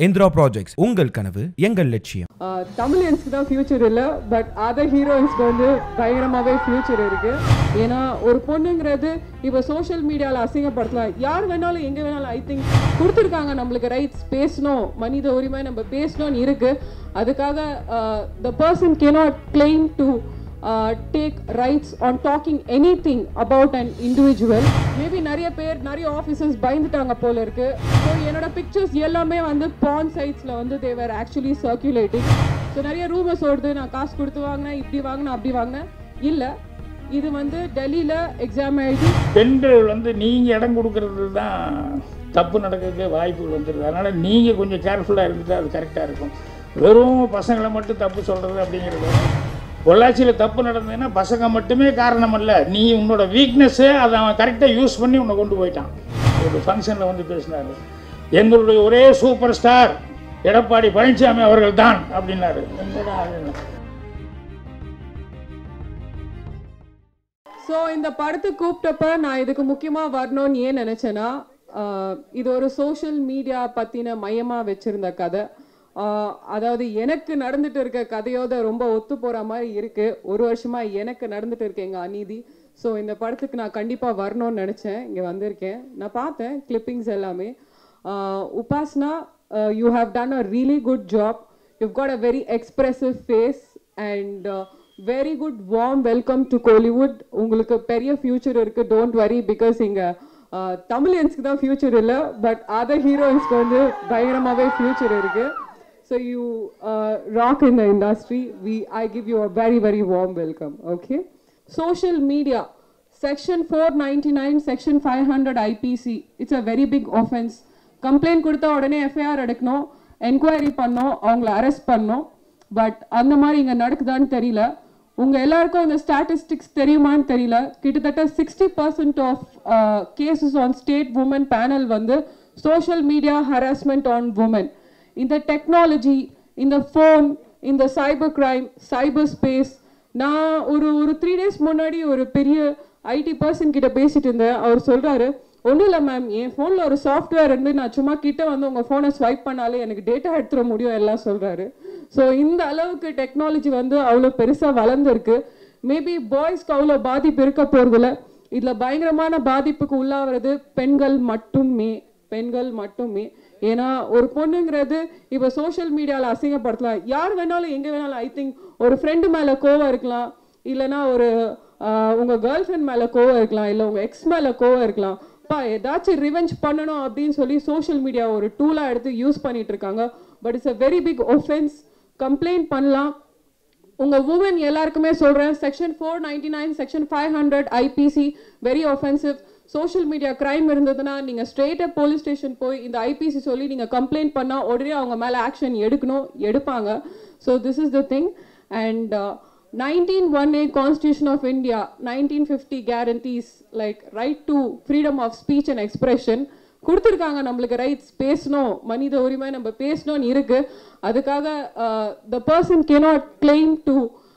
Indira projects உங்கள் கனவு எங்கள் லட்சியம் தமிழியன்ஸ்க்கு தான் ஃபியூச்சர் இல்லை பட் அதர் ஹீரோயின்ஸ்க்கு வந்து பயங்கரமாகவே ஃபியூச்சர் இருக்கு ஏன்னா ஒரு பொண்ணுங்கிறது இப்போ சோஷியல் மீடியாவில் அசிங்கப்படுத்தலாம் யார் வேணாலும் எங்கே வேணாலும் ஐ திங்க் கொடுத்துருக்காங்க நம்மளுக்கு ரைட்ஸ் பேசணும் மனித உரிமை நம்ம பேசணும்னு இருக்கு அதுக்காக the person cannot claim to take rights on talking anything about an individual maybe நிறைய பேர் நிறைய ஆஃபீஸர்ஸ் பயந்துட்டாங்க போல இருக்கு ஸோ என்னோட பிக்சர்ஸ் எல்லாமே வந்து பான் சைட்ஸில் வந்து தேவர் ஆக்சுவலி சர்க்குலேட்டிங் ஸோ நிறைய ரூமர்ஸ் ஓடுது நான் காசு கொடுத்து வாங்கினேன் இப்படி வாங்கினேன் அப்படி வாங்கினேன் இல்லை இது வந்து டெல்லியில் எக்ஸாம் எழுதி பெண்கள் வந்து நீங்கள் இடம் கொடுக்கறது தான் தப்பு நடக்கிறதுக்கு வாய்ப்புகள் வந்துடுது அதனால் நீங்கள் கொஞ்சம் கேர்ஃபுல்லாக இருந்துட்டு அது கரெக்டாக இருக்கும் வெறும் பசங்களை மட்டும் தப்பு சொல்கிறது அப்படிங்கிறது பொள்ளாச்சியில் தப்பு நடந்ததுன்னா பசங்க மட்டுமே காரணம் அல்ல நீ உன்னோட வீக்னஸ்ஸே அதை அவன் கரெக்டாக யூஸ் பண்ணி உன்னை கொண்டு போயிட்டான் ஒரு ஃபங்க்ஷனில் வந்து பேசினார் எங்களுடைய ஒரே சூப்பர் ஸ்டார் எடப்பாடி பழனிசாமி அவர்கள் தான் அப்படின்னாரு என்னடா அது? ஸோ இந்த படத்துக்கு கூப்பிட்டப்ப நான் இதுக்கு முக்கியமாக வரணும்னு ஏன் நினச்சேன்னா ஆஹ், இது ஒரு சோஷியல் மீடியா பற்றின மையமாக வச்சுருந்த கதை ஆஹ், அதாவது எனக்கு நடந்துட்டு இருக்க கதையோட ரொம்ப ஒத்து போகிற மாதிரி இருக்கு ஒரு வருஷமாக எனக்கு நடந்துட்டு இருக்க எங்கள் அநீதி ஸோ இந்த படத்துக்கு நான் கண்டிப்பாக வரணும்னு நினச்சேன் இங்கே வந்திருக்கேன் நான் பார்த்தேன் கிளிப்பிங்ஸ் எல்லாமே ah, Upasna you have done a really good job you've got a very expressive face and uh, very good warm welcome to Kollywood உங்களுக்கு பெரிய ஃபியூச்சர் இருக்கு டோன்ட் வரி பிகாஸ் இங்க தமிழியன்ஸ்க்கு தான் ஃபியூச்சர் இல்லை பட் அதர் ஹீரோயின்ஸ்க்கு வந்து பயங்கரமாகவே ஃபியூச்சர் இருக்கு so you rock in the industry we I give you a very very warm welcome okay social media section four ninety nine section five hundred IPC it's a very big offence complaint கொடுத்தா உடனே FIR எடுக்கணும் enquiry பண்ணோம் அவங்கள arrest பண்ணோம் but அந்த மாதிரி இங்கே நடக்குதான்னு தெரியல உங்கள் எல்லாருக்கும் இந்த ஸ்டாட்டிஸ்டிக்ஸ் தெரியுமான்னு தெரியல கிட்டத்தட்ட sixty percent of cases on state woman panel வந்து social media harassment on woman இந்த டெக்னாலஜி இந்த ஃபோன் இந்த சைபர் கிரைம் சைபர் ஸ்பேஸ் நான் ஒரு ஒரு த்ரீ டேஸ் முன்னாடி ஒரு பெரிய ஐடி பர்சன் கிட்ட பேசிட்டு இருந்தேன் அவர் சொல்றாரு ஒன்றும் இல்லை மேம் என் ஃபோனில் ஒரு சாஃப்ட்வேர் இருந்து நான் சும்மா கிட்ட வந்து உங்கள் ஃபோனை ஸ்வைப் பண்ணாலே எனக்கு டேட்டா எடுத்துட முடியும் எல்லாம் சொல்கிறாரு ஸோ இந்த அளவுக்கு டெக்னாலஜி வந்து அவ்வளோ பெருசாக வளர்ந்துருக்கு மேபி பாய்ஸ்க்கு அவ்வளோ பாதிப்பு இருக்க போகிறதில்ல இதில் பயங்கரமான பாதிப்புக்கு உள்ளாகிறது பெண்கள் மட்டுமே பெண்கள் மட்டுமே ஏன்னா ஒரு பொண்ணுங்கிறது இப்போ சோஷியல் மீடியாவில் அசிங்கப்படுத்தலாம் யார் வேணாலும் எங்கே வேணாலும் ஐ திங்க் ஒரு ஃப்ரெண்டு மேலே கோவம் இருக்கலாம் இல்லைன்னா ஒரு ஆஹ், உங்க கேர்ள் ஃப்ரெண்ட் மேலே கோவம் இருக்கலாம் இல்லை உங்க எக்ஸ் மேலே கோவம் இருக்கலாம் பா ஏதாச்சும் ரிவெஞ்ச் பண்ணணும் அப்படின்னு சொல்லி சோஷியல் மீடியா ஒரு டூலாக எடுத்து யூஸ் பண்ணிட்டு இருக்காங்க but it's a very big offence complaint பண்ணலாம் உங்க உமன் எல்லாருக்குமே சொல்றேன் section four ninety nine section five hundred IPC very offensive social media crime இருந்ததுன்னா நீங்க ஸ்ட்ரெயிட்டாக போலீஸ் ஸ்டேஷன் போய் இந்த ஐபிசி சொல்லி நீங்க கம்ப்ளைண்ட் பண்ணா உடனே அவங்க மேல ஆக்ஷன் எடுக்கணும் எடுப்பாங்க so this is the thing and nineteen one eight constitution of India nineteen fifty guarantees like right to freedom of speech and expression கொடுத்துருக்காங்க நம்மளுக்கு ரைட்ஸ் பேசணும் மனித உரிமை நம்ம பேசணும்னு இருக்கு அதுக்காக the person cannot claim to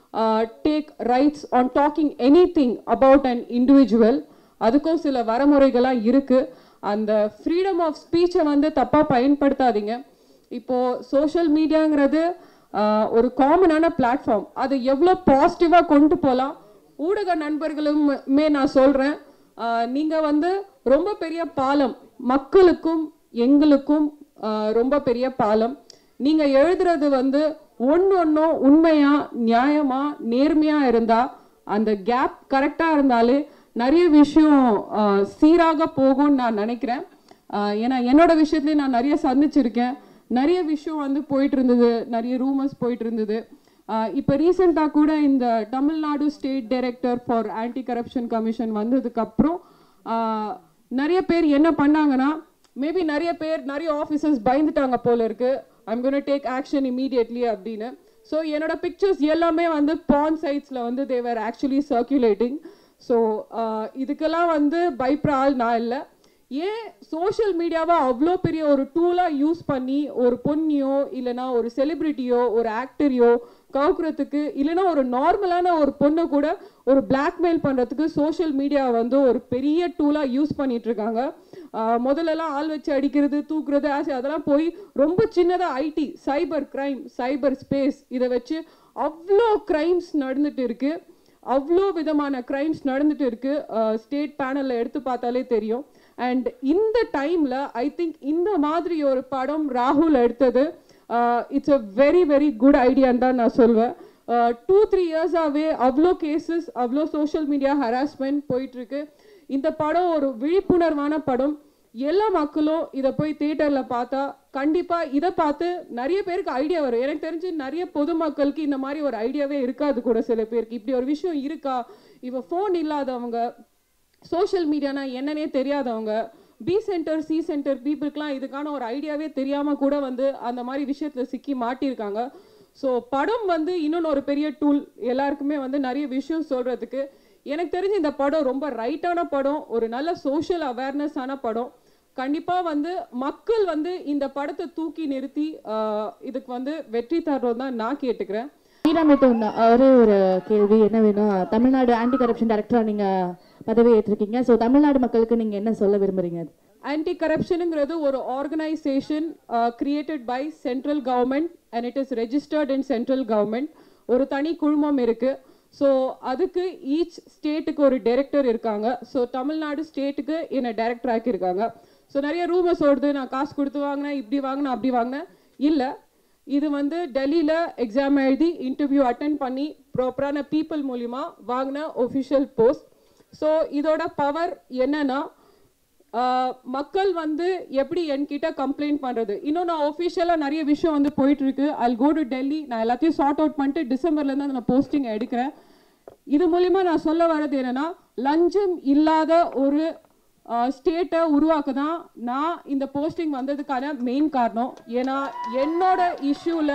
take rights on talking anything about an individual அதுக்கும் சில வரமுறைகள்லாம் இருக்கு அந்த ஃப்ரீடம் ஆஃப் ஸ்பீச்சை வந்து தப்பாக பயன்படுத்தாதீங்க இப்போ சோஷியல் மீடியாங்கிறது ஆஹ், ஒரு காமனான பிளாட்ஃபார்ம் அதை எவ்வளோ பாசிட்டிவாக கொண்டு போகலாம் ஊடக நண்பர்களுமே நான் சொல்கிறேன் நீங்கள் வந்து ரொம்ப பெரிய பாலம் மக்களுக்கும் எங்களுக்கும் ஆஹ், ரொம்ப பெரிய பாலம் நீங்கள் எழுதுறது வந்து ஒன்று ஒன்றும் உண்மையாக நியாயமாக நேர்மையாக இருந்தால் அந்த கேப் கரெக்டாக இருந்தாலே நிறைய விஷயம் ஆஹ், சீராக போகும்னு நான் நினைக்கிறேன் ஆஹ், ஏன்னா என்னோட விஷயத்துலேயும் நான் நிறைய சந்திச்சிருக்கேன் நிறைய விஷயம் வந்து போயிட்டு இருந்தது நிறைய ரூமர்ஸ் போயிட்டு இருந்தது ஆஹ், இப்போ ரீசெண்டாக கூட இந்த Tamil Nadu state director for anti corruption commission வந்ததுக்கப்புறம் நிறைய பேர் என்ன பண்ணாங்கன்னா மேபி நிறைய பேர் நிறைய ஆஃபீஸர்ஸ் பயந்துட்டாங்க போல இருக்கு I'm gonna take action immediately அப்படின்னு ஸோ என்னோட பிக்சர்ஸ் எல்லாமே வந்து பான் சைட்ஸில் வந்து தேவர் ஆக்சுவலி சர்க்குலேட்டிங் ஸோ இதுக்கெல்லாம் வந்து பயப்படுற ஆள் நான் இல்லை ஏன் சோஷியல் மீடியாவை அவ்வளோ பெரிய ஒரு டூலாக யூஸ் பண்ணி ஒரு பொண்ணியோ இல்லைனா ஒரு செலிபிரிட்டியோ ஒரு ஆக்டரையோ கவுக்குறதுக்கு இல்லைனா ஒரு நார்மலான ஒரு பொண்ணை கூட ஒரு பிளாக்மெயில் பண்ணுறதுக்கு சோஷியல் மீடியா வந்து ஒரு பெரிய டூலாக யூஸ் பண்ணிட்டு இருக்காங்க ஆஹ் முதல்லலாம் ஆள் வச்சு அடிக்கிறது தூக்குறது ஆசை அதெல்லாம் போய் ரொம்ப சின்னதாக IT cyber crime cyber space இதை வச்சு அவ்வளோ கிரைம்ஸ் நடந்துட்டு இருக்கு அவ்வளோ விதமான கிரைம்ஸ் நடந்துட்டு இருக்கு ஸ்டேட் பேனலில் எடுத்து பார்த்தாலே தெரியும் அண்ட் இந்த டைமில் ஐ திங்க் இந்த மாதிரி ஒரு படம் ராகுல் எடுத்தது it's a very very good ஐடியான்னு தான் நான் சொல்வேன் டூ த்ரீ இயர்ஸாகவே அவ்வளோ கேசஸ் அவ்வளோ சோஷியல் மீடியா ஹராஸ்மெண்ட் போயிட்டுருக்கு இந்த படம் ஒரு விழிப்புணர்வான படம் எல்லா மக்களும் இதை போய் தியேட்டரில் பார்த்தா கண்டிப்பாக இதை பார்த்து நிறைய பேருக்கு ஐடியா வரும் எனக்கு தெரிஞ்சு நிறைய பொதுமக்களுக்கு இந்த மாதிரி ஒரு ஐடியாவே இருக்காது கூட சில பேருக்கு இப்படி ஒரு விஷயம் இருக்கா இவ ஃபோன் இல்லாதவங்க சோஷியல் மீடியானா என்னன்னே தெரியாதவங்க பி சென்டர் சி சென்டர் பீப்புளுக்குலாம் இதுக்கான ஒரு ஐடியாவே தெரியாமல் கூட வந்து அந்த மாதிரி விஷயத்தில் சிக்கி மாட்டியிருக்காங்க ஸோ படம் வந்து இன்னொன்று ஒரு பெரிய டூல் எல்லாருக்குமே வந்து நிறைய விஷயம் சொல்கிறதுக்கு எனக்கு தெரிஞ்சு இந்த படம் ரொம்ப ரைட்டான படம் ஒரு நல்ல சோஷியல் அவேர்னஸ் ஆன படம் கண்டிப்பாக வந்து மக்கள் வந்து இந்த படத்தை தூக்கி நிறுத்தி ஆஹ், இதுக்கு வந்து வெற்றி தர்றோம் தான் நான் கேட்டுக்கிறேன் மீராமிட்டும் ஒரே ஒரு கேள்வி என்ன வேணும் தமிழ்நாடு ஆன்டி கரப்ஷன் டைரக்டராக நீங்கள் பதவி ஏற்றிருக்கீங்க ஸோ தமிழ்நாடு மக்களுக்கு நீங்கள் என்ன சொல்ல விரும்புறீங்க ஆன்டி கரப்ஷனுங்கிறது ஒரு organisation created by central government and it is registered in central government ஒரு தனி குழுமம் இருக்கு ஸோ அதுக்கு ஈச் ஸ்டேட்டுக்கு ஒரு டைரக்டர் இருக்காங்க ஸோ தமிழ்நாடு ஸ்டேட்டுக்கு என்னை டைரக்டர் ஆக்கியிருக்காங்க ஸோ நிறைய ரூமர்ஸ் ஓடுது நான் காசு கொடுத்து வாங்கினேன் இப்படி வாங்கினேன் அப்படி வாங்கினேன் இல்லை இது வந்து டெல்லியில் எக்ஸாம் எழுதி இன்டர்வியூ அட்டன் பண்ணி ப்ராப்பரான பீப்புள் மூலிமா வாங்கின ஒஃபிஷியல் போஸ்ட் ஸோ இதோட பவர் என்னன்னா ஆஹ் மக்கள் வந்து எப்படி என்கிட்ட கம்ப்ளைண்ட் பண்ணுறது இன்னும் நான் ஒஃபிஷியலாக நிறைய விஷயம் வந்து போயிட்டு இருக்கு அல் கோ டு டெல்லி நான் எல்லாத்தையும் சார்ட் அவுட் பண்ணிட்டு டிசம்பர்லேருந்து அந்த போஸ்டிங் எடுக்கிறேன் இது மூலிமா நான் சொல்ல வர்றது என்னன்னா லஞ்சம் இல்லாத ஒரு ஸ்டேட்டை உருவாக்க தான் நான் இந்த போஸ்டிங் வந்ததுக்கான மெயின் காரணம் ஏன்னா என்னோட இஷ்யூவில்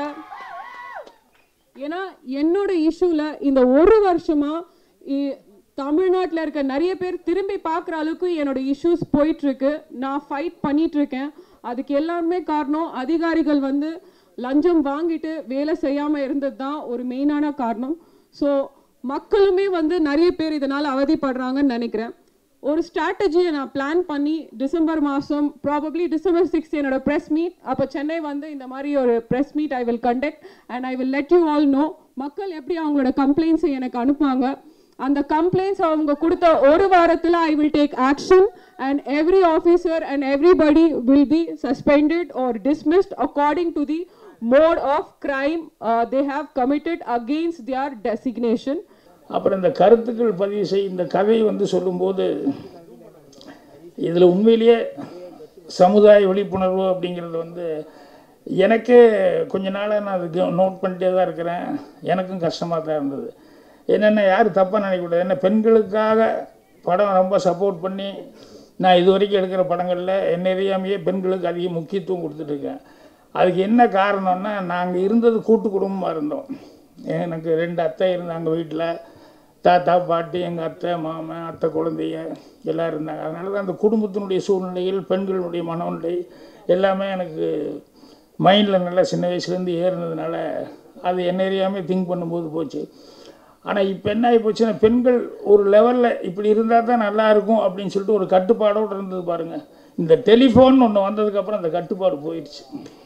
ஏன்னா என்னோட இஷ்யூல இந்த ஒரு வருஷமா இ- தமிழ்நாட்டில் இருக்க நிறைய பேர் திரும்பி பார்க்குற அளவுக்கு என்னோட இஷ்யூஸ் போயிட்டு இருக்கு நான் ஃபைட் பண்ணிட்டு இருக்கேன் அதுக்கு எல்லாமே காரணம் அதிகாரிகள் வந்து லஞ்சம் வாங்கிட்டு வேலை செய்யாமல் இருந்தது தான் ஒரு மெயினான காரணம் ஸோ மக்களுமே வந்து நிறைய பேர் இதனால் அவதிப்படுறாங்கன்னு நினைக்கிறேன் ஒரு ஸ்ட்ராட்டஜியை நான் பிளான் பண்ணி டிசம்பர் மாதம் ப்ராபப்ளி டிசம்பர் சிக்ஸ் என்னோட ப்ரெஸ் மீட் அப்போ சென்னை வந்து இந்த மாதிரி ஒரு press meet I will conduct and I will let you all know மக்கள் எப்படி அவங்களோட கம்ப்ளைண்ட்ஸை எனக்கு அனுப்புவாங்க அந்த கம்ப்ளைண்ட்ஸ் அவங்க கொடுத்த ஒரு வாரத்தில் I will take action and every officer and everybody will be suspended or dismissed according to the mode of crime they have committed against their designation அப்புறம் இந்த கருத்துக்கள் பதிவு செய் இந்த கதையை வந்து சொல்லும்போது இதில் உண்மையிலேயே சமுதாய விழிப்புணர்வு அப்படிங்கிறது வந்து எனக்கே கொஞ்ச நாளாக நான் அதுக்கு நோட் பண்ணிட்டே தான் இருக்கிறேன் எனக்கும் கஷ்டமாக தான் இருந்தது என்னென்ன யாரும் தப்பாக நினைக்கக்கூடாது என்ன பெண்களுக்காக படம் ரொம்ப சப்போர்ட் பண்ணி நான் இது வரைக்கும் எடுக்கிற படங்களில் என்ன அறியாமையே பெண்களுக்கு அதிக முக்கியத்துவம் கொடுத்துட்ருக்கேன் அதுக்கு என்ன காரணம்னா நாங்கள் இருந்தது கூட்டு குடும்பமாக இருந்தோம் எனக்கு ரெண்டு அத்தை இருந்தாங்க வீட்டில் தாத்தா பாட்டி எங்கள் அத்தை மாமன் அத்தை குழந்தைய எல்லாம் இருந்தாங்க அதனால தான் அந்த குடும்பத்தினுடைய சூழ்நிலைகள் பெண்களுடைய மனநிலை எல்லாமே எனக்கு மைண்டில் நல்லா சின்ன வயசுலேருந்து ஏறினதுனால அது என்ன அறியாமல் திங்க் பண்ணும்போது போச்சு ஆனால் இப்போ என்ன ஆகி போச்சுன்னா பெண்கள் ஒரு லெவலில் இப்படி இருந்தால் தான் நல்லா இருக்கும் அப்படின்னு சொல்லிட்டு ஒரு கட்டுப்பாடோடு இருந்தது பாருங்கள் இந்த டெலிஃபோன் ஒன்று வந்ததுக்கப்புறம் அந்த கட்டுப்பாடு போயிடுச்சு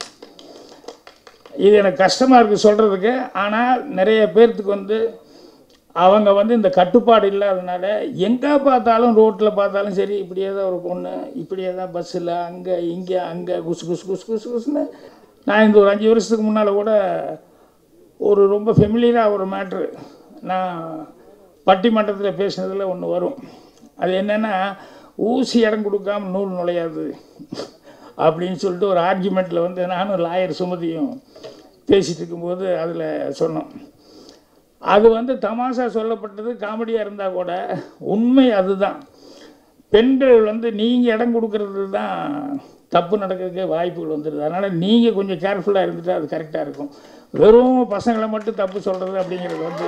இது எனக்கு கஷ்டமாக இருக்குது சொல்கிறதுக்கு ஆனால் நிறைய பேர்த்துக்கு வந்து அவங்க வந்து இந்த கட்டுப்பாடு இல்லாதனால எங்கே பார்த்தாலும் ரோட்டில் பார்த்தாலும் சரி இப்படியே தான் ஒரு பொண்ணு இப்படியே தான் பஸ்ஸில் அங்கே இங்கே அங்கே குசு குசு குசு குசு குசுன்னு நான் இந்த ஒரு அஞ்சு வருஷத்துக்கு முன்னால் கூட ஒரு ரொம்ப ஃபெமிலியராக ஒரு மேட்ரு நான் பட்டிமன்றத்தில் பேசினதில் ஒன்று வரும் அது என்னென்னா ஊசி இடம் கொடுக்காம நூல் நுழையாது அப்படின்னு சொல்லிட்டு ஒரு ஆர்கியூமெண்ட்டில் வந்து நானும் லாயர் சுமதியும் பேசிகிட்டு இருக்கும்போது அதில் சொன்னோம் அது வந்து தமாஷா சொல்லப்பட்டது காமெடியாக இருந்தால் கூட உண்மை அதுதான் பெண்கள் வந்து நீங்கள் இடம் கொடுக்கறது தான் தப்பு நடக்கிறதுக்கே வாய்ப்புகள் வந்துடுது அதனால் நீங்கள் கொஞ்சம் கேர்ஃபுல்லாக இருந்துட்டு அது கரெக்டாக இருக்கும் வெறும் பசங்களை மட்டும் தப்பு சொல்கிறது அப்படிங்கிறது வந்து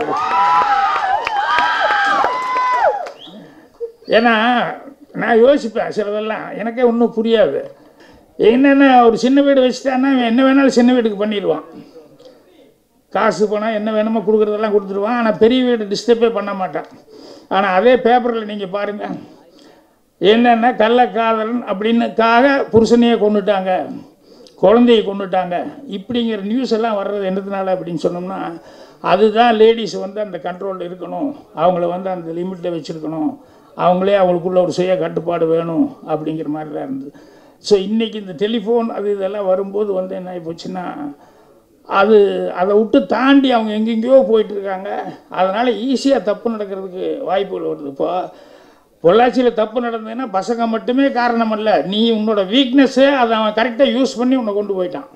ஏன்னா நான் யோசிப்பேன் சிலதெல்லாம் எனக்கே ஒன்றும் புரியாது என்னென்ன ஒரு சின்ன வீடு வச்சுட்டான்னா இவன் என்ன வேணாலும் சின்ன வீட்டுக்கு பண்ணிடுவான் காசு பணம் என்ன வேணுமோ கொடுக்குறதெல்லாம் கொடுத்துருவான் ஆனால் பெரிய வீடு டிஸ்டர்பே பண்ண மாட்டான் ஆனால் அதே பேப்பரில் நீங்கள் பாருங்கள் என்னென்ன கள்ளக்காதலன் அப்படின்னுக்காக புருஷனையே கொண்டுட்டாங்க குழந்தைய கொண்டுட்டாங்க இப்படிங்கிற நியூஸ் எல்லாம் வர்றது என்னதுனால அப்படின்னு சொன்னோம்னா அதுதான் லேடிஸ் வந்து அந்த கண்ட்ரோலில் இருக்கணும் அவங்கள வந்து அந்த லிமிட்டில் வச்சுருக்கணும் அவங்களே அவங்களுக்குள்ள ஒரு சுய கட்டுப்பாடு வேணும் அப்படிங்கிற மாதிரி தான் இருந்தது ஸோ இன்றைக்கி இந்த டெலிஃபோன் அது இதெல்லாம் வரும்போது வந்து என்ன ஆகி போச்சுன்னா அது அதை விட்டு தாண்டி அவங்க எங்கெங்கேயோ போயிட்டு இருக்காங்க அதனால் ஈஸியாக தப்பு நடக்கிறதுக்கு வாய்ப்புகள் வருது இப்போ பொள்ளாச்சியில் தப்பு நடந்ததுன்னா பசங்க மட்டுமே காரணம் அல்ல நீ உன்னோட வீக்னஸ்ஸே அதை அவன் கரெக்டாக யூஸ் பண்ணி உன்னை கொண்டு போயிட்டான்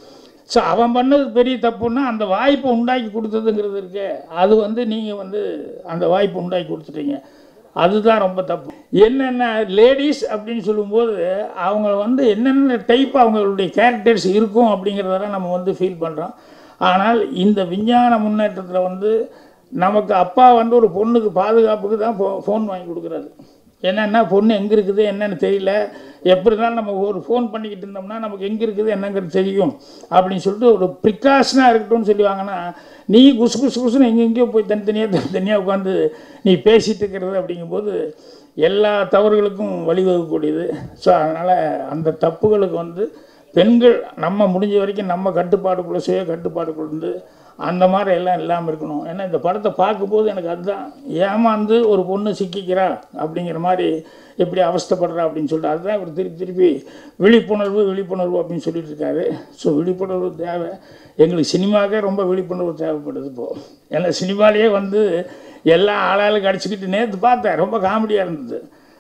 ஸோ அவன் பண்ணது பெரிய தப்புன்னா அந்த வாய்ப்பை உண்டாக்கி கொடுத்ததுங்கிறது இருக்கு அது வந்து நீங்கள் வந்து அந்த வாய்ப்பை உண்டாக்கி கொடுத்துட்டீங்க அதுதான் ரொம்ப தப்பு என்னென்ன லேடிஸ் அப்படின்னு சொல்லும்போது அவங்க வந்து என்னென்ன டைப் அவங்களுடைய கேரக்டர்ஸ் இருக்கும் அப்படிங்கிறதெல்லாம் நம்ம வந்து ஃபீல் பண்ணுறோம் ஆனால் இந்த விஞ்ஞான முன்னேற்றத்தில் வந்து நமக்கு அப்பா வந்து ஒரு பொண்ணுக்கு பாதுகாப்புக்கு தான் ஃபோ ஃபோன் வாங்கி கொடுக்குறாரு என்னென்னா பொண்ணு எங்கே இருக்குது என்னன்னு தெரியல எப்படி இருந்தாலும் நம்ம ஒரு ஃபோன் பண்ணிக்கிட்டு இருந்தோம்னா நமக்கு எங்கே இருக்குது என்னங்கிறது தெரியும் அப்படின்னு சொல்லிட்டு ஒரு ப்ரிகாஷனாக இருக்கட்டும்னு சொல்லி வாங்கினா நீ குசு குசு குசுன்னு எங்கெங்கேயோ போய் தனித்தனியாக தனித்தனியாக உட்காந்து நீ பேசிட்டு இருக்கிறது அப்படிங்கும்போது எல்லா தவறுகளுக்கும் வழிவகுக்கக்கூடியது ஸோ அதனால் அந்த தப்புகளுக்கு வந்து பெண்கள் நம்ம முடிஞ்ச வரைக்கும் நம்ம கட்டுப்பாடுக்குள்ளே சுய கட்டுப்பாடுக்குள்ள இருந்து அந்த மாதிரி எல்லாம் இல்லாமல் இருக்கணும் ஏன்னா இந்த படத்தை பார்க்கும்போது எனக்கு அதுதான் ஏமாந்து ஒரு பொண்ணு சிக்கிக்கிறா அப்படிங்கிற மாதிரி எப்படி அவஸ்தைப்படுறா அப்படின்னு சொல்லிட்டு அதுதான் இவர் திருப்பி திருப்பி விழிப்புணர்வு விழிப்புணர்வு அப்படின்னு சொல்லிட்டு இருக்காரு ஸோ விழிப்புணர்வு தேவை எங்களுக்கு சினிமாக்கே ரொம்ப விழிப்புணர்வு தேவைப்படுது இப்போது ஏன்னா சினிமாலேயே வந்து எல்லா ஆளாளுக்கு அடிச்சுக்கிட்டு நேற்று பார்த்தேன் ரொம்ப காமெடியாக இருந்தது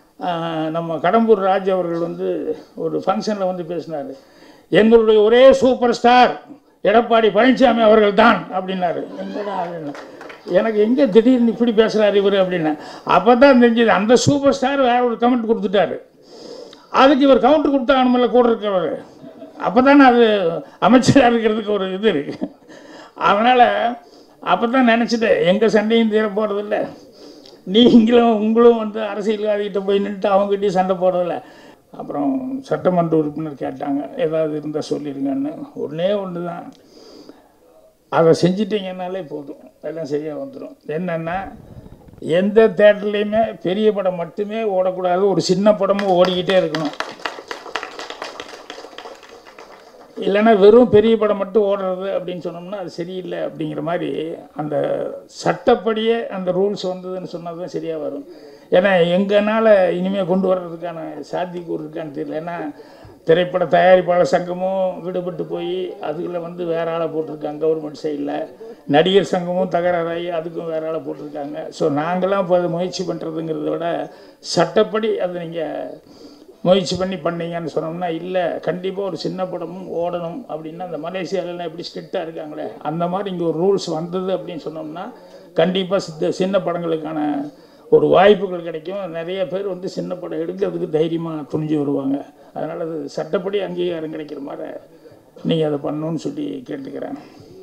ஆஹ் நம்ம கடம்பூர் ராஜ் அவர்கள் வந்து ஒரு ஃபங்க்ஷனில் வந்து பேசினார் எங்களுடைய ஒரே சூப்பர் ஸ்டார் எடப்பாடி பழனிசாமி அவர்கள் தான் அப்படின்னாரு எங்கடா அப்படின்னா எனக்கு எங்கே திடீர்னு இப்படி பேசுகிறாரு இவர் அப்படின்னா அப்போ தான் தெரிஞ்சது அந்த சூப்பர் ஸ்டார் வேற ஒரு கமெண்ட் கொடுத்துட்டாரு அதுக்கு இவர் கவுண்டர் கொடுத்தாகணுமில்ல கூட இருக்கிறவர் அப்போ தானே அது அமைச்சராக இருக்கிறதுக்கு ஒரு இது இருக்கு அதனால் அப்போ தான் நினச்சிட்டேன் எங்கள் சண்டையும் தீர போகிறதில்ல நீங்களும் உங்களும் வந்து அரசியல்வாதிகிட்ட போய் நின்றுட்டு அவங்ககிட்டயும் சண்டை போடுறதில்ல அப்புறம் சட்டமன்ற உறுப்பினர் கேட்டாங்க ஏதாவது இருந்தால் சொல்லிடுங்கன்னு ஒன்றே ஒன்று தான் அதை செஞ்சிட்டிங்கனாலே போதும் எல்லாம் சரியாக வந்துடும் என்னென்னா எந்த தேட்டர்லேயுமே பெரிய படம் மட்டுமே ஓடக்கூடாது ஒரு சின்ன படமும் ஓடிக்கிட்டே இருக்கணும் இல்லைன்னா வெறும் பெரிய படம் மட்டும் ஓடுறது அப்படின்னு சொன்னோம்னா அது சரியில்லை அப்படிங்கிற மாதிரி அந்த சட்டப்படியே அந்த ரூல்ஸ் வந்ததுன்னு சொன்னால் தான் சரியாக வரும் ஏன்னா எங்கனால இனிமேல் கொண்டு வர்றதுக்கான சாத்தியக்கூறு இருக்கான்னு தெரியல ஏன்னா திரைப்பட தயாரிப்பாளர் சங்கமும் விடுபட்டு போய் அதுக்குள்ள வந்து வேற ஆளை போட்டிருக்காங்க கவர்மெண்ட் சைடில் நடிகர் சங்கமும் தகராறாகி அதுக்கும் வேற ஆளை போட்டிருக்காங்க ஸோ நாங்களாம் இப்போ அதை முயற்சி பண்ணுறதுங்கிறத விட சட்டப்படி அதை நீங்கள் முயற்சி பண்ணி பண்ணீங்கன்னு சொன்னோம்னா இல்லை கண்டிப்பாக ஒரு சின்ன படமும் ஓடணும் அப்படின்னா அந்த மலேசியாவிலலாம் எப்படி ஸ்ட்ரிக்டாக இருக்காங்களே அந்த மாதிரி இங்கே ஒரு ரூல்ஸ் வந்தது அப்படின்னு சொன்னோம்னா கண்டிப்பாக சித்த சின்ன படங்களுக்கான ஒரு வாய்ப்புகள் கிடைக்கும் நிறைய பேர் வந்து சின்ன படம் எடுக்கிறதுக்கு தைரியமாக துணிஞ்சு வருவாங்க அதனால் அது சட்டப்படி அங்கீகாரம் கிடைக்கிற மாதிரி நீங்கள் அதை பண்ணணும்னு சொல்லி கேட்டுக்கிறேன்